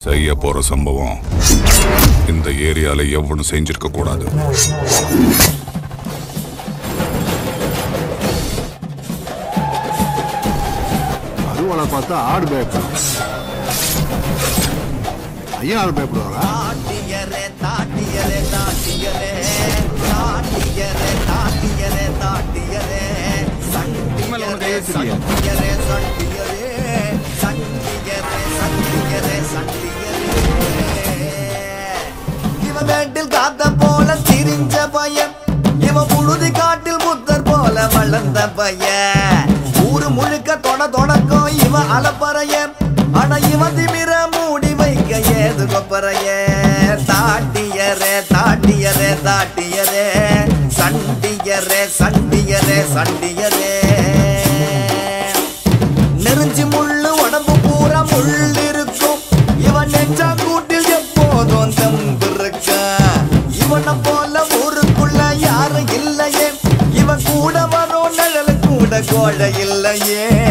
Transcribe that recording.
செய்ய போற சம்பவம் இந்த ஏரியால எவனும் செஞ்சிருக்க கூடாது அருவாளை பார்த்தா ஆடு பயப்படும் ஐயா ஆள் பயப்படுவாரா தாட்டியரே தாட்டியரே தாட்டியரே தாட்டியரே தாட்டியரே தாட்டியரே சண்டியரே சண்டியரே சண்டியரே சண்டியரே சண்டியரே சண்டியரே இவன் வேட்டில் காத்த போல திரிஞ்ச பையன் இவன் புழுதி காட்டில் புத்தர் போல வளர்ந்த பையன் ஊரு முழுக்க தொட தொடக்கம் இவன் அலப்பறையன் ஆனா இவன் திமிர மூடி வைக்க ஏது கொப்பறைய தாட்டியரே தாட்டியரே தாட்டியரே சண்டியரே சண்டியரே சண்டியரே நெருஞ்சி முள்ளு உடம்பு பூரா முள் இருக்கும் இவன் நெஞ்சா கூட்டில் எப்போதும் தம்பு இருக்கா இவனை போல ஊருக்குள்ள யாரும் இல்லையே இவன் கூட வரும் நிழல் கூட கோழ இல்லையே